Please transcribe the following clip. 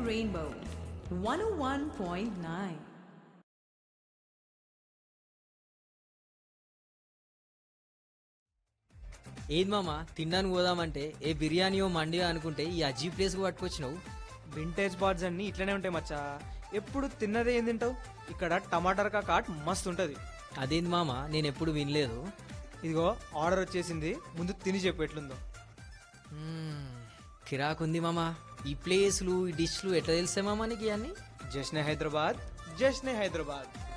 Rainbow 101.9. ఏది మామ తినడానికి పోదామంటే ఏ బిర్యానీయో మండియో అనుకుంటే ఈ అజీ ప్లేస్కి పట్టుకొచ్చినావు వింటేజ్ బార్డ్స్ అన్ని ఇట్లనే ఉంటాయి మచ్చా ఎప్పుడు తిన్నదే ఏం తింటావు ఇక్కడ టమాటర్ కాట్ మస్తు ఉంటుంది అదేంది మామ నేను ఎప్పుడు వినలేదు ఇదిగో ఆర్డర్ వచ్చేసింది ముందు తిని చెప్పు ఎట్లుందో మ్మ్, కిరాకుంది మామ ఈ ప్లేస్లు ఈ డిష్లు ఎట్లా తెలిసే మామ నీకు ఇవన్నీ జశ్నే హైదరాబాద్ జశ్నే హైదరాబాద్